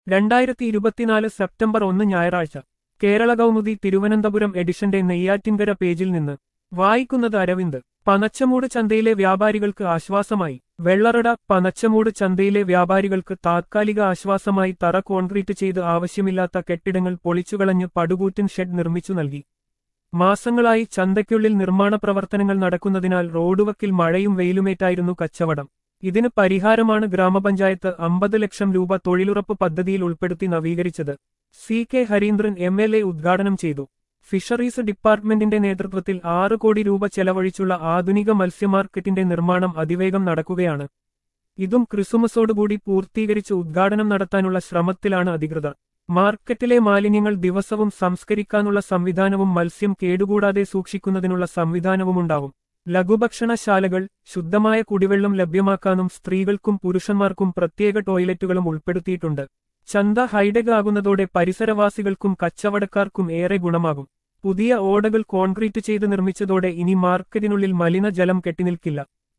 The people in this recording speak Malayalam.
രണ്ടായിരത്തി ഇരുപത്തിനാല് സെപ്റ്റംബർ ഒന്ന് ഞായറാഴ്ച കേരള കൗമുദി തിരുവനന്തപുരം എഡിഷന്റെ നെയ്യാറ്റിൻകര പേജിൽ നിന്ന് വായിക്കുന്നത് അരവിന്ദ് പനച്ചമൂട് ചന്തയിലെ വ്യാപാരികൾക്ക് ആശ്വാസമായി വെള്ളറട പനച്ചമൂട് ചന്തയിലെ വ്യാപാരികൾക്ക് താത്കാലിക ആശ്വാസമായി തറ കോൺക്രീറ്റ് ചെയ്ത് ആവശ്യമില്ലാത്ത കെട്ടിടങ്ങൾ പൊളിച്ചുകളഞ്ഞ് പടുകൂറ്റൻ ഷെഡ് നിർമ്മിച്ചു നൽകി മാസങ്ങളായി ചന്തയ്ക്കുള്ളിൽ നിർമ്മാണ പ്രവർത്തനങ്ങൾ നടക്കുന്നതിനാൽ റോഡുവക്കിൽ മഴയും വെയിലുമേറ്റായിരുന്നു കച്ചവടം ഇതിന് പരിഹാരമാണ് ഗ്രാമപഞ്ചായത്ത് അമ്പത് ലക്ഷം രൂപ തൊഴിലുറപ്പ് പദ്ധതിയിൽ ഉൾപ്പെടുത്തി നവീകരിച്ചത് C K Harindran M L A ഉദ്ഘാടനം ചെയ്തു ഫിഷറീസ് ഡിപ്പാർട്ട്മെന്റിന്റെ നേതൃത്വത്തിൽ ആറ് കോടി രൂപ ചെലവഴിച്ചുള്ള ആധുനിക മത്സ്യമാർക്കറ്റിന്റെ നിർമ്മാണം അതിവേഗം നടക്കുകയാണ് ഇതും ക്രിസ്മസോടുകൂടി പൂർത്തീകരിച്ച് ഉദ്ഘാടനം നടത്താനുള്ള ശ്രമത്തിലാണ് അധികൃതർ മാർക്കറ്റിലെ മാലിന്യങ്ങൾ ദിവസവും സംസ്കരിക്കാനുള്ള സംവിധാനവും മത്സ്യം കേടുകൂടാതെ സൂക്ഷിക്കുന്നതിനുള്ള സംവിധാനവുമുണ്ടാവും ലഘുഭക്ഷണശാലകൾ ശുദ്ധമായ കുടിവെള്ളം ലഭ്യമാക്കാനും സ്ത്രീകൾക്കും പുരുഷന്മാർക്കും പ്രത്യേക ടോയ്ലറ്റുകളും ഉൾപ്പെടുത്തിയിട്ടുണ്ട് ചന്ത ഹൈടെക് ആകുന്നതോടെ പരിസരവാസികൾക്കും കച്ചവടക്കാർക്കും ഏറെ ഗുണമാകും പുതിയ ഓടകൾ കോൺക്രീറ്റ് ചെയ്ത് നിർമ്മിച്ചതോടെ ഇനി മാർക്കറ്റിനുള്ളിൽ മലിനജലം കെട്ടിനിൽക്കില്ല